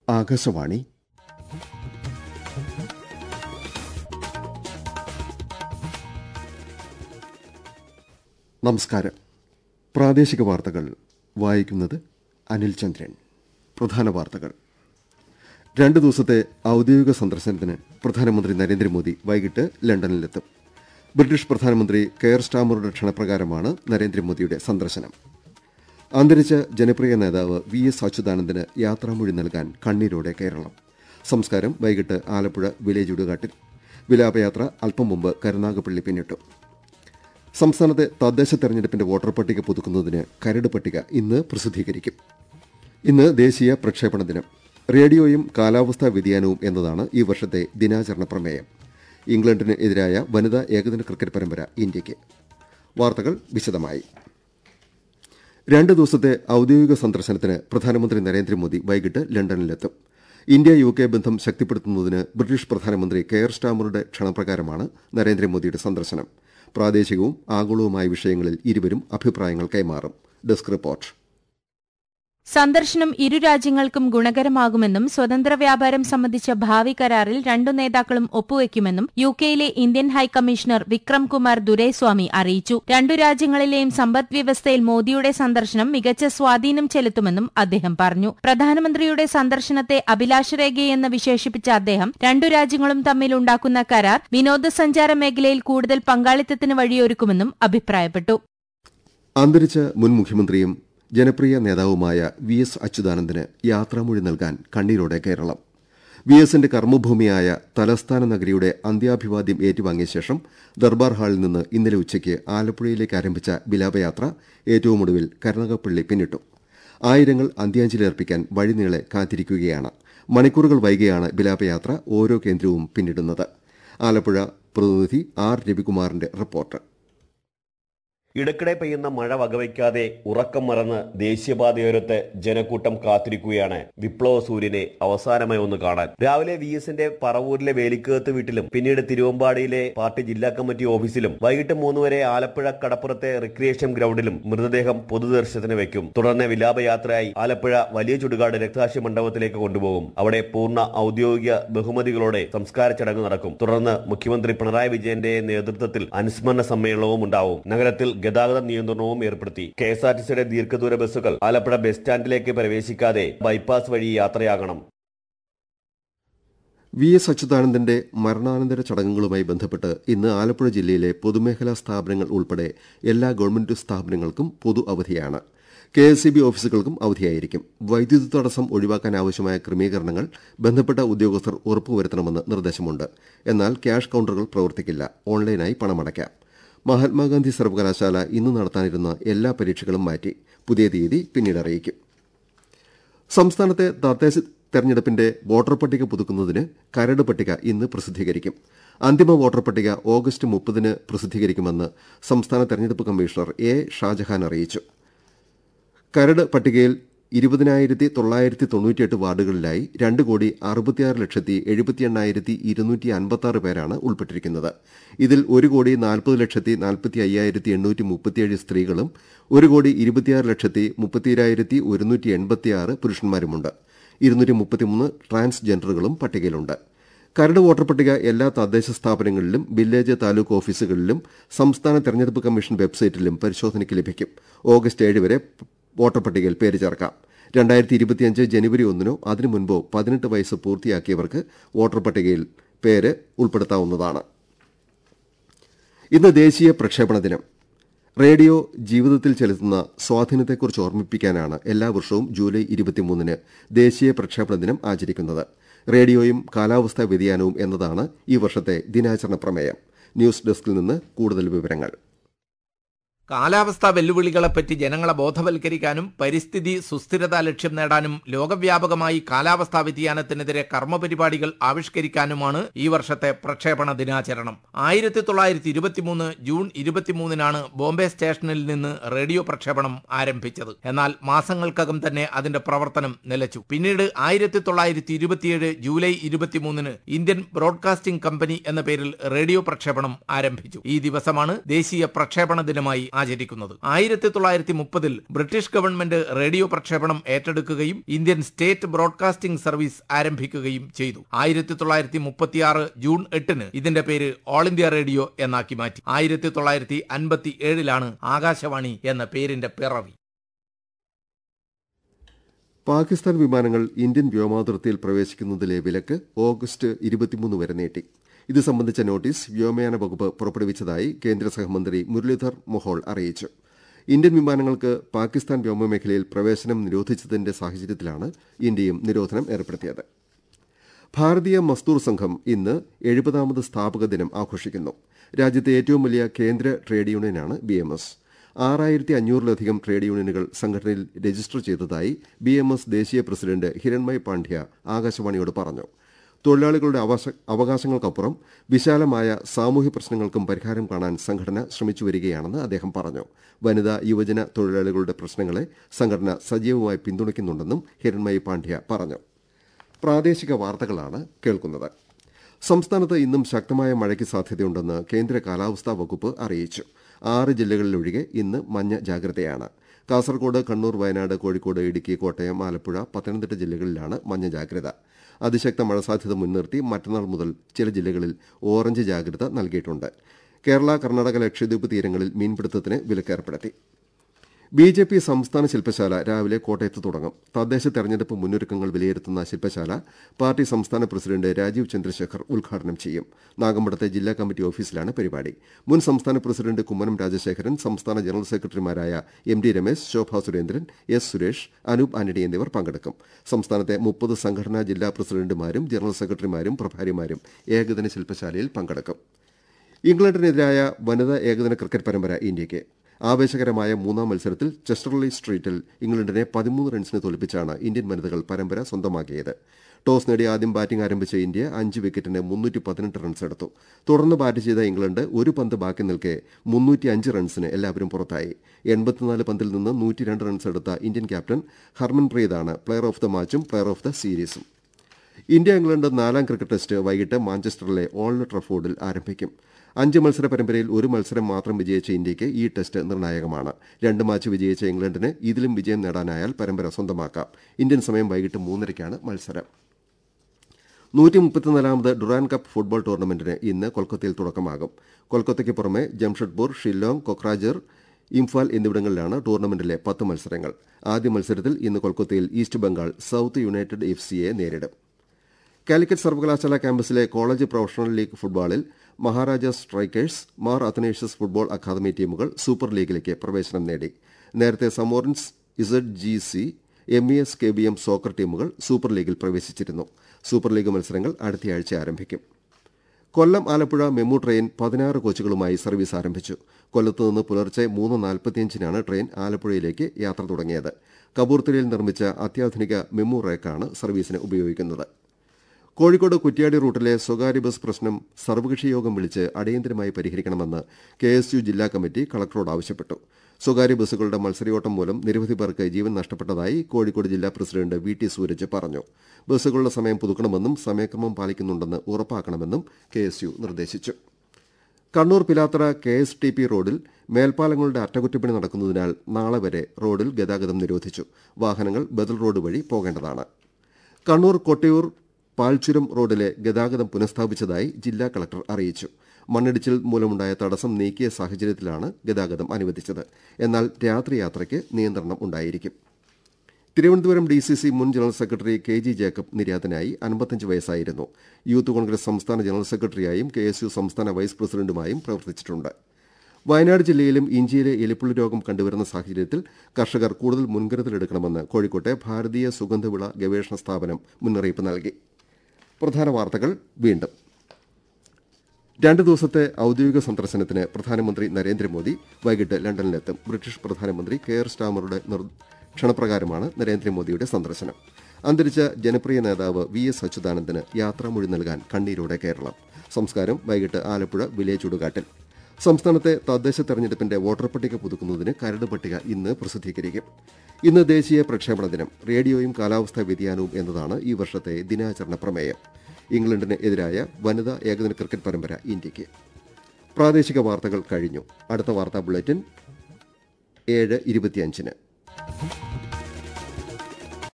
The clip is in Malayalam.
ആകാശവാണി നമസ്കാരം പ്രാദേശിക വാർത്തകൾ വായിക്കുന്നത് അനിൽ ചന്ദ്രൻ പ്രധാന വാർത്തകൾ രണ്ട് ദിവസത്തെ ഔദ്യോഗിക സന്ദർശനത്തിന് പ്രധാനമന്ത്രി നരേന്ദ്രമോദി വൈകിട്ട് ലണ്ടനിലെത്തും ബ്രിട്ടീഷ് പ്രധാനമന്ത്രി കെയർ സ്റ്റാമറുടെ ക്ഷണപ്രകാരമാണ് നരേന്ദ്രമോദിയുടെ സന്ദർശനം അന്തരിച്ച ജനപ്രിയ നേതാവ് വി എസ് അച്യുതാനന്ദന് യാത്രാമൊഴി നൽകാൻ കണ്ണീരോടെ കേരളം സംസ്കാരം വൈകിട്ട് ആലപ്പുഴ വില്ലേജ് ഇടുകാട്ടിൽ വിലാപയാത്ര അല്പം മുമ്പ് കരുനാഗപ്പള്ളി പിന്നിട്ടു സംസ്ഥാനത്തെ തദ്ദേശ തെരഞ്ഞെടുപ്പിന്റെ വോട്ടർ പട്ടിക പുതുക്കുന്നതിന് കരട് പട്ടിക ഇന്ന് പ്രസിദ്ധീകരിക്കും ഇന്ന് ദേശീയ പ്രക്ഷേപണ ദിനം റേഡിയോയും കാലാവസ്ഥാ വ്യതിയാനവും എന്നതാണ് ഈ വർഷത്തെ ദിനാചരണ പ്രമേയം ഇംഗ്ലണ്ടിന് എതിരായ വനിതാ ഏകദിന ക്രിക്കറ്റ് പരമ്പര ഇന്ത്യയ്ക്ക് വാർത്തകൾ വിശദമായി രണ്ട് ദിവസത്തെ ഔദ്യോഗിക സന്ദർശനത്തിന് പ്രധാനമന്ത്രി നരേന്ദ്രമോദി വൈകിട്ട് ലണ്ടനിലെത്തും ഇന്ത്യ യു കെ ബന്ധം ശക്തിപ്പെടുത്തുന്നതിന് ബ്രിട്ടീഷ് പ്രധാനമന്ത്രി കെയർ സ്റ്റാമറുടെ ക്ഷണപ്രകാരമാണ് നരേന്ദ്രമോദിയുടെ സന്ദർശനം പ്രാദേശികവും ആഗോളവുമായ വിഷയങ്ങളിൽ ഇരുവരും അഭിപ്രായങ്ങൾ കൈമാറും ഡെസ്ക് റിപ്പോർട്ട് സന്ദർശനം ഇരു രാജ്യങ്ങൾക്കും ഗുണകരമാകുമെന്നും സ്വതന്ത്ര വ്യാപാരം സംബന്ധിച്ച ഭാവി കരാറിൽ രണ്ടു നേതാക്കളും ഒപ്പുവെക്കുമെന്നും യു കെയിലെ ഇന്ത്യൻ ഹൈക്കമ്മീഷണർ വിക്രം കുമാർ ദുരൈസ്വാമി അറിയിച്ചു രണ്ടു രാജ്യങ്ങളിലെയും സമ്പദ് വ്യവസ്ഥയിൽ മോദിയുടെ സന്ദർശനം മികച്ച സ്വാധീനം ചെലുത്തുമെന്നും അദ്ദേഹം പറഞ്ഞു പ്രധാനമന്ത്രിയുടെ സന്ദർശനത്തെ അഭിലാഷരേഖയെന്ന് വിശേഷിപ്പിച്ച അദ്ദേഹം രണ്ടു രാജ്യങ്ങളും തമ്മിൽ ഉണ്ടാക്കുന്ന കരാർ വിനോദസഞ്ചാര മേഖലയിൽ കൂടുതൽ പങ്കാളിത്തത്തിന് വഴിയൊരുക്കുമെന്നും അഭിപ്രായപ്പെട്ടു അന്തരിച്ച മുൻ മുഖ്യമന്ത്രിയും ജനപ്രിയ നേതാവുമായ വി എസ് അച്യുതാനന്ദന് യാത്രാമൊഴി നൽകാൻ കണ്ണീരോടെ കേരളം വി എസിന്റെ കർമ്മഭൂമിയായ തലസ്ഥാന നഗരിയുടെ അന്ത്യാഭിവാദ്യം ഏറ്റുവാങ്ങിയ ശേഷം ദർബാർ ഹാളിൽ നിന്ന് ഇന്നലെ ഉച്ചയ്ക്ക് ആലപ്പുഴയിലേക്ക് ആരംഭിച്ച വിലാപയാത്ര ഏറ്റവും ഒടുവിൽ കരുനാഗപ്പള്ളി പിന്നിട്ടു ആയിരങ്ങൾ അന്ത്യാഞ്ജലി അർപ്പിക്കാൻ വഴിനീളെ കാത്തിരിക്കുകയാണ് മണിക്കൂറുകൾ വൈകിയാണ് വിലാപയാത്ര ഓരോ കേന്ദ്രവും പിന്നിടുന്നത് ആലപ്പുഴ പ്രതിനിധി ആർ രവികുമാറിന്റെ റിപ്പോർട്ട് ഇടയ്ക്കിടെ പെയ്യുന്ന മഴ വകവയ്ക്കാതെ ഉറക്കം മറന്ന് ദേശീയപാതയോരത്ത് ജനക്കൂട്ടം കാത്തിരിക്കുകയാണ് വിപ്ലവ സൂര്യനെ അവസാനമായി ഒന്ന് കാണാൻ രാവിലെ വി എസിന്റെ പറവൂരിലെ വേലിക്കകത്ത് വീട്ടിലും പിന്നീട് തിരുവമ്പാടിയിലെ പാർട്ടി ജില്ലാ കമ്മിറ്റി ഓഫീസിലും വൈകിട്ട് മൂന്ന് വരെ ആലപ്പുഴ കടപ്പുറത്തെ റിക്രിയേഷൻ ഗ്രൗണ്ടിലും മൃതദേഹം പൊതുദർശനത്തിന് വെക്കും തുടർന്ന് വിലാപയാത്രയായി ആലപ്പുഴ വലിയ ചുടുകാട് രക്തസാക്ഷി മണ്ഡപത്തിലേക്ക് കൊണ്ടുപോകും അവിടെ പൂർണ്ണ ഔദ്യോഗിക ബഹുമതികളോടെ സംസ്കാര ചടങ്ങ് നടക്കും തുടർന്ന് മുഖ്യമന്ത്രി പിണറായി വിജയന്റെ നേതൃത്വത്തിൽ അനുസ്മരണ സമ്മേളനവും ഉണ്ടാവും നഗരത്തിൽ ഗതാഗത നിയന്ത്രണവും ഏർപ്പെടുത്തി കെ എസ് ആർ ടി സിയുടെ ദീർഘദൂര ബസ്സുകൾ ആലപ്പുഴ ബസ് സ്റ്റാൻഡിലേക്ക് പ്രവേശിക്കാതെ ബൈപ്പാസ് വഴി യാത്രയാകണം വി എസ് അച്യുതാനന്ദന്റെ മരണാനന്തര ചടങ്ങുകളുമായി ബന്ധപ്പെട്ട് ഇന്ന് ആലപ്പുഴ ജില്ലയിലെ പൊതുമേഖലാ സ്ഥാപനങ്ങൾ ഉൾപ്പെടെ എല്ലാ ഗവൺമെന്റ് സ്ഥാപനങ്ങൾക്കും പൊതു അവധിയാണ് കെ എസ് സി ബി ഓഫീസുകൾക്കും അവധിയായിരിക്കും വൈദ്യുതി തടസ്സം ഒഴിവാക്കാൻ ആവശ്യമായ ക്രമീകരണങ്ങൾ ബന്ധപ്പെട്ട ഉദ്യോഗസ്ഥർ ഉറപ്പുവരുത്തണമെന്ന് നിർദ്ദേശമുണ്ട് എന്നാൽ ക്യാഷ് കൌണ്ടറുകൾ പ്രവർത്തിക്കില്ല ഓൺലൈനായി പണമടയ്ക്കാം മഹാത്മാഗാന്ധി സർവകലാശാല ഇന്ന് നടത്താനിരുന്ന എല്ലാ പരീക്ഷകളും മാറ്റി പുതിയ തീയതി പിന്നീട് അറിയിക്കും സംസ്ഥാനത്തെ തദ്ദേശ തെരഞ്ഞെടുപ്പിന്റെ വോട്ടർ പട്ടിക പുതുക്കുന്നതിന് കരട് പട്ടിക ഇന്ന് പ്രസിദ്ധീകരിക്കും അന്തിമ വോട്ടർ പട്ടിക ഓഗസ്റ്റ് മുപ്പതിന് പ്രസിദ്ധീകരിക്കുമെന്ന് സംസ്ഥാന തെരഞ്ഞെടുപ്പ് കമ്മീഷണർ എ ഷാജഹാൻ അറിയിച്ചു കരട് പട്ടികയിൽ ഇരുപതിനായിരത്തി തൊള്ളായിരത്തി തൊണ്ണൂറ്റിയെട്ട് വാർഡുകളിലായി രണ്ട് കോടി അറുപത്തിയാറ് ലക്ഷത്തി എഴുപത്തി എണ്ണായിരത്തി ഇരുന്നൂറ്റി അൻപത്തി പേരാണ് ഉൾപ്പെട്ടിരിക്കുന്നത് ഇതിൽ ഒരു കോടി നാൽപ്പത് ലക്ഷത്തി നാൽപ്പത്തി അയ്യായിരത്തി എണ്ണൂറ്റി മുപ്പത്തിയേഴ് സ്ത്രീകളും ഒരു കോടി ഇരുപത്തിയാറ് ലക്ഷത്തി മുപ്പത്തിയേഴായിരത്തി ഒരുന്നൂറ്റി എൺപത്തിയാറ് പുരുഷന്മാരുമുണ്ട് ഇരുന്നൂറ്റി മുപ്പത്തിമൂന്ന് ട്രാൻസ്ജെൻഡറുകളും പട്ടികയിലുണ്ട് കരട് വോട്ടർ പട്ടിക എല്ലാ തദ്ദേശ സ്ഥാപനങ്ങളിലും വില്ലേജ് താലൂക്ക് ഓഫീസുകളിലും സംസ്ഥാന തെരഞ്ഞെടുപ്പ് കമ്മീഷൻ വെബ്സൈറ്റിലും പരിശോധനയ്ക്ക് ലഭിക്കും ഓഗസ്റ്റ് ഏഴ് വരെ വോട്ടർ പട്ടികയിൽ പേര് ചേർക്കാം രണ്ടായിരത്തി ഇരുപത്തിയഞ്ച് ജനുവരി ഒന്നിനോ അതിനു മുൻപോ പതിനെട്ട് വയസ്സ് പൂർത്തിയാക്കിയവർക്ക് വോട്ടർ പട്ടികയിൽ പേര് ഉൾപ്പെടുത്താവുന്നതാണ് ഇന്ന് ദേശീയ പ്രക്ഷേപണ ദിനം റേഡിയോ ജീവിതത്തിൽ ചെലുത്തുന്ന സ്വാധീനത്തെക്കുറിച്ച് ഓർമ്മിപ്പിക്കാനാണ് എല്ലാ വർഷവും ജൂലൈ ഇരുപത്തിമൂന്നിന് ദേശീയ പ്രക്ഷേപണ ദിനം ആചരിക്കുന്നത് റേഡിയോയും കാലാവസ്ഥാ വ്യതിയാനവും എന്നതാണ് ഈ വർഷത്തെ ദിനാചരണ പ്രമേയം ന്യൂസ് ഡെസ്കിൽ നിന്ന് കൂടുതൽ വിവരങ്ങൾ കാലാവസ്ഥാ വെല്ലുവിളികളെപ്പറ്റി ജനങ്ങളെ ബോധവൽക്കരിക്കാനും പരിസ്ഥിതി സുസ്ഥിരത ലക്ഷ്യം നേടാനും ലോകവ്യാപകമായി കാലാവസ്ഥാ വ്യതിയാനത്തിനെതിരെ കർമ്മപരിപാടികൾ ആവിഷ്കരിക്കാനുമാണ് ഈ വർഷത്തെ പ്രക്ഷേപണ ദിനാചരണം ആയിരത്തി തൊള്ളായിരത്തി ഇരുപത്തിമൂന്ന് ജൂൺ ഇരുപത്തിമൂന്നിനാണ് ബോംബെ സ്റ്റേഷനിൽ നിന്ന് റേഡിയോ പ്രക്ഷേപണം ആരംഭിച്ചത് എന്നാൽ മാസങ്ങൾക്കകം തന്നെ അതിന്റെ പ്രവർത്തനം നിലച്ചു പിന്നീട് ആയിരത്തി തൊള്ളായിരത്തി ഇരുപത്തിയേഴ് ജൂലൈ ഇരുപത്തിമൂന്നിന് ഇന്ത്യൻ ബ്രോഡ്കാസ്റ്റിംഗ് കമ്പനി എന്ന പേരിൽ റേഡിയോ പ്രക്ഷേപണം ആരംഭിച്ചു ഈ ദിവസമാണ് ദേശീയ പ്രക്ഷേപണ ദിനമായി ആചരിക്കുന്നത് ആയിരത്തി തൊള്ളായിരത്തി മുപ്പതിൽ ബ്രിട്ടീഷ് ഗവൺമെന്റ് റേഡിയോ പ്രക്ഷേപണം ഏറ്റെടുക്കുകയും ഇന്ത്യൻ സ്റ്റേറ്റ് ബ്രോഡ്കാസ്റ്റിംഗ് സർവീസ് ആരംഭിക്കുകയും ചെയ്തു ആയിരത്തി തൊള്ളായിരത്തി മുപ്പത്തിയാറ് ജൂൺ എട്ടിന് ഇതിന്റെ പേര് ഓൾ ഇന്ത്യ റേഡിയോ എന്നാക്കി മാറ്റി ആയിരത്തി തൊള്ളായിരത്തി അൻപത്തി ഏഴിലാണ് ആകാശവാണി എന്ന പേരിന്റെ പിറവി പാകിസ്ഥാൻ വിമാനങ്ങൾ ഇന്ത്യൻ വ്യോമാതിർത്തിയിൽ പ്രവേശിക്കുന്നതിലെ വിലക്ക് ഓഗസ്റ്റ് ഇരുപത്തിമൂന്ന് വരെ നീട്ടി ഇത് സംബന്ധിച്ച നോട്ടീസ് വ്യോമയാന വകുപ്പ് പുറപ്പെടുവിച്ചതായി കേന്ദ്ര സഹമന്ത്രി മുരളീധർ മൊഹോൾ അറിയിച്ചു ഇന്ത്യൻ വിമാനങ്ങൾക്ക് പാകിസ്ഥാൻ വ്യോമമേഖലയിൽ പ്രവേശനം നിരോധിച്ചതിന്റെ സാഹചര്യത്തിലാണ് ഇന്ത്യയും നിരോധനം ഏർപ്പെടുത്തിയത് ഭാരതീയ മസ്ദൂർ സംഘം ഇന്ന് എഴുപതാമത് സ്ഥാപക ദിനം ആഘോഷിക്കുന്നു രാജ്യത്തെ ഏറ്റവും വലിയ കേന്ദ്ര ട്രേഡ് യൂണിയനാണ് ബി എം എസ് ആറായിരത്തി അഞ്ഞൂറിലധികം ട്രേഡ് യൂണിയനുകൾ സംഘടനയിൽ രജിസ്റ്റർ ചെയ്തതായി ബി എം എസ് ദേശീയ പ്രസിഡന്റ് ഹിരൺമയ് പാണ്ഡ്യ ആകാശവാണിയോട് പറഞ്ഞു തൊഴിലാളികളുടെ അവകാശങ്ങൾക്കപ്പുറം വിശാലമായ സാമൂഹ്യ പ്രശ്നങ്ങൾക്കും പരിഹാരം കാണാൻ സംഘടന ശ്രമിച്ചു വരികയാണെന്ന് അദ്ദേഹം പറഞ്ഞു വനിതാ യുവജന തൊഴിലാളികളുടെ പ്രശ്നങ്ങളെ സംഘടന സജീവമായി പിന്തുണയ്ക്കുന്നുണ്ടെന്നും ഹിരൺമയ് പാണ്ഡ്യ പറഞ്ഞു പ്രാദേശിക വാർത്തകളാണ് കേൾക്കുന്നത് സംസ്ഥാനത്ത് ഇന്നും ശക്തമായ മഴയ്ക്ക് സാധ്യതയുണ്ടെന്ന് കേന്ദ്ര കാലാവസ്ഥാ വകുപ്പ് അറിയിച്ചു ആറ് ജില്ലകളിലൊഴികെ ഇന്ന് മഞ്ഞ ജാഗ്രതയാണ് കാസർകോട് കണ്ണൂർ വയനാട് കോഴിക്കോട് ഇടുക്കി കോട്ടയം ആലപ്പുഴ പത്തനംതിട്ട ജില്ലകളിലാണ് മഞ്ഞ ജാഗ്രത അതിശക്ത മഴ സാധ്യത മുൻനിർത്തി മറ്റന്നാൾ മുതൽ ചില ജില്ലകളിൽ ഓറഞ്ച് ജാഗ്രത നൽകിയിട്ടുണ്ട് കേരള കർണാടക ലക്ഷദ്വീപ് തീരങ്ങളിൽ മീൻപിടുത്തത്തിന് വിലക്കേർപ്പെടുത്തി ബി ജെ പി സംസ്ഥാന ശില്പശാല രാവിലെ കോട്ടയത്ത് തുടങ്ങും തദ്ദേശ തെരഞ്ഞെടുപ്പ് മുന്നൊരുക്കങ്ങൾ വിലയിരുത്തുന്ന ശില്പശാല പാർട്ടി സംസ്ഥാന പ്രസിഡന്റ് രാജീവ് ചന്ദ്രശേഖർ ഉദ്ഘാടനം ചെയ്യും നാഗമ്പടത്തെ ജില്ലാ കമ്മിറ്റി ഓഫീസിലാണ് പരിപാടി മുൻ സംസ്ഥാന പ്രസിഡന്റ് കുമ്മനം രാജശേഖരൻ സംസ്ഥാന ജനറൽ സെക്രട്ടറിമാരായ M D Ramesh Shobha Surendran S Suresh Anoop Antony എന്നിവർ പങ്കെടുക്കും സംസ്ഥാനത്തെ മുപ്പത് സംഘടനാ ജില്ലാ പ്രസിഡന്റുമാരും ജനറൽ സെക്രട്ടറിമാരും പ്രഭാരിമാരും ഏകദിന ശില്പശാലയിൽ പങ്കെടുക്കും ഇംഗ്ലണ്ടിനെതിരായ വനിതാ ഏകദിന ക്രിക്കറ്റ് പരമ്പര ഇന്ത്യയ്ക്ക് ആവേശകരമായ മൂന്നാം മത്സരത്തിൽ ചെസ്റ്റർലി സ്ട്രീറ്റിൽ ഇംഗ്ലണ്ടിനെ പതിമൂന്ന് റൺസിന് തോൽപ്പിച്ചാണ് ഇന്ത്യൻ വനിതകൾ പരമ്പര സ്വന്തമാക്കിയത് ടോസ് നേടി ആദ്യം ബാറ്റിംഗ് ആരംഭിച്ച ഇന്ത്യ അഞ്ച് വിക്കറ്റിന് മുന്നൂറ്റി പതിനെട്ട് റൺസ് എടുത്തു തുടർന്ന് ബാറ്റ് ചെയ്ത ഇംഗ്ലണ്ട് ഒരു പന്ത് ബാക്കി നിൽക്കെ മുന്നൂറ്റി അഞ്ച് റൺസിന് എല്ലാവരും പുറത്തായി എൺപത്തിനാല് പന്തിൽ നിന്ന് നൂറ്റിരണ്ട് റൺസ് എടുത്ത ഇന്ത്യൻ ക്യാപ്റ്റൻ ഹർമൻപ്രീതാണ് പ്ലെയർ ഓഫ് ദ മാച്ചും പ്ലെയർ ഓഫ് ദ സീരീസും ഇന്ത്യ ഇംഗ്ലണ്ട് നാലാം ക്രിക്കറ്റ് ടെസ്റ്റ് വൈകിട്ട് മാഞ്ചസ്റ്ററിലെ ഓൾഡ് ട്രഫോർഡിൽ ആരംഭിക്കും അഞ്ച് മത്സര പരമ്പരയിൽ ഒരു മത്സരം മാത്രം വിജയിച്ച ഇന്ത്യയ്ക്ക് ഈ ടെസ്റ്റ് നിർണായകമാണ് രണ്ട് മാച്ച് വിജയിച്ച ഇംഗ്ലണ്ടിന് ഇതിലും വിജയം നേടാനായാൽ പരമ്പര സ്വന്തമാക്കാം ഇന്ത്യൻ സമയം വൈകിട്ട് മൂന്നരയ്ക്കാണ് മത്സരം നൂറ്റി മുപ്പത്തിനാലാമത് ഡുറാൻ കപ്പ് ഫുട്ബോൾ ടൂർണമെന്റിന് ഇന്ന് കൊൽക്കത്തയിൽ തുടക്കമാകും കൊൽക്കത്തയ്ക്ക് പുറമെ ജംഷഡ്പൂർ ഷില്ലോങ് കൊക്രാജർ ഇംഫാൽ എന്നിവിടങ്ങളിലാണ് ടൂർണമെന്റിലെ പത്ത് മത്സരങ്ങൾ ആദ്യ മത്സരത്തിൽ ഇന്ന് കൊൽക്കത്തയിൽ East Bengal South United F സിയെ നേരിടും കാലിക്കറ്റ് സർവകലാശാല ക്യാമ്പസിലെ കോളേജ് പ്രൊഫഷണൽ ലീഗ് ഫുട്ബോളിൽ Maharajas strikers Mar Athanasius football academy ടീമുകൾ സൂപ്പർ ലീഗിലേക്ക് പ്രവേശനം നേടി നേരത്തെ Zamorins Z G C M E S K B M soccer ടീമുകൾ സൂപ്പർ ലീഗിൽ പ്രവേശിച്ചിരുന്നു സൂപ്പർ ലീഗ് മത്സരങ്ങൾ അടുത്തയാഴ്ച ആരംഭിക്കും കൊല്ലം ആലപ്പുഴ മെമു ട്രെയിൻ പതിനാറ് കോച്ചുകളുമായി സർവീസ് ആരംഭിച്ചു കൊല്ലത്ത് നിന്ന് പുലർച്ചെ മൂന്ന് നാൽപ്പത്തിയഞ്ചിനാണ് ട്രെയിൻ ആലപ്പുഴയിലേക്ക് യാത്ര തുടങ്ങിയത് കബൂർത്തിരയിൽ നിർമ്മിച്ച അത്യാധുനിക മെമു റേക്കാണ് സർവീസിന് ഉപയോഗിക്കുന്നത് കോഴിക്കോട് കുറ്റ്യാടി റൂട്ടിലെ സ്വകാര്യ ബസ് പ്രശ്നം സർവകക്ഷി യോഗം വിളിച്ച് അടിയന്തരമായി പരിഹരിക്കണമെന്ന് കെ എസ് യു ജില്ലാ കമ്മിറ്റി കളക്ടറോട് ആവശ്യപ്പെട്ടു സ്വകാര്യ ബസ്സുകളുടെ മത്സരയോട്ടം മൂലം നിരവധി പേർക്ക് ജീവൻ നഷ്ടപ്പെട്ടതായി കോഴിക്കോട് ജില്ലാ പ്രസിഡന്റ് വി ടി സൂരജ് പറഞ്ഞു ബസ്സുകളുടെ സമയം പുതുക്കണമെന്നും സമയക്രമം പാലിക്കുന്നുണ്ടെന്ന് ഉറപ്പാക്കണമെന്നും കെ എസ് യു നിർദ്ദേശിച്ചു Kannur Pilathara K S T P റോഡിൽ മേൽപ്പാലങ്ങളുടെ അറ്റകുറ്റപ്പണി നടക്കുന്നതിനാൽ നാളെ വരെ റോഡിൽ ഗതാഗതം നിരോധിച്ചു വാഹനങ്ങൾ ബദൽ റോഡ് വഴി പോകേണ്ടതാണ് കണ്ണൂർ കൊട്ടിയൂർ പാൽച്ചുരം റോഡിലെ ഗതാഗതം പുനഃസ്ഥാപിച്ചതായി ജില്ലാ കളക്ടർ അറിയിച്ചു മണ്ണിടിച്ചിൽ മൂലമുണ്ടായ തടസ്സം നീക്കിയ സാഹചര്യത്തിലാണ് ഗതാഗതം അനുവദിച്ചത് എന്നാൽ രാത്രി യാത്രയ്ക്ക് നിയന്ത്രണം ഉണ്ടായിരിക്കും തിരുവനന്തപുരം ഡി സി സി മുൻ general secretary K G Jacob നിര്യാതനായി അൻപത്തഞ്ച് വയസ്സായിരുന്നു യൂത്ത് കോൺഗ്രസ് സംസ്ഥാന ജനറൽ സെക്രട്ടറിയായും കെ എസ് യു സംസ്ഥാന വൈസ് പ്രസിഡന്റുമായും പ്രവർത്തിച്ചിട്ടുണ്ട് വയനാട് ജില്ലയിലും ഇഞ്ചിയിലെ എലിപ്പുള്ളി രോഗം കണ്ടുവരുന്ന സാഹചര്യത്തിൽ കർഷകർ കൂടുതൽ മുൻകരുതലെടുക്കണമെന്ന് കോഴിക്കോട്ടെ ഭാരതീയ സുഗന്ധവിള ഗവേഷണ സ്ഥാപനം മുന്നറിയിപ്പ് നൽകി പ്രധാന വാർത്തകൾ വീണ്ടും രണ്ട് ദിവസത്തെ ഔദ്യോഗിക സന്ദർശനത്തിന് പ്രധാനമന്ത്രി നരേന്ദ്രമോദി വൈകിട്ട് ലണ്ടനിലെത്തും ബ്രിട്ടീഷ് പ്രധാനമന്ത്രി കെയർ സ്റ്റാമറുടെ ക്ഷണപ്രകാരമാണ് നരേന്ദ്രമോദിയുടെ സന്ദർശനം അന്തരിച്ച ജനപ്രിയ നേതാവ് വി എസ് അച്യുതാനന്ദന് യാത്രാമൊഴി നൽകാൻ കണ്ണീരോടെ കേരളം സംസ്കാരം വൈകിട്ട് ആലപ്പുഴ വില്ലേജ് ചുടുകാട്ടിൽ സംസ്ഥാനത്തെ തദ്ദേശ തെരഞ്ഞെടുപ്പിന്റെ വോട്ടർ പട്ടിക പുതുക്കുന്നതിന് കരട് പട്ടിക ഇന്ന് പ്രസിദ്ധീകരിക്കും ഇന്ന് ദേശീയ പ്രക്ഷേപണ ദിനം റേഡിയോയും കാലാവസ്ഥാ വ്യതിയാനവും എന്നതാണ് ഈ വർഷത്തെ ദിനാചരണ പ്രമേയം ഇംഗ്ലണ്ടിന് എതിരായ വനിതാ ഏകദിന ക്രിക്കറ്റ് പരമ്പര ഇന്ത്യയ്ക്ക് പ്രാദേശിക വാർത്തകൾ കഴിഞ്ഞു അടുത്ത വാർത്താ ബുള്ളറ്റിൻ ഏഴ് ഇരുപത്തിയഞ്ചിന്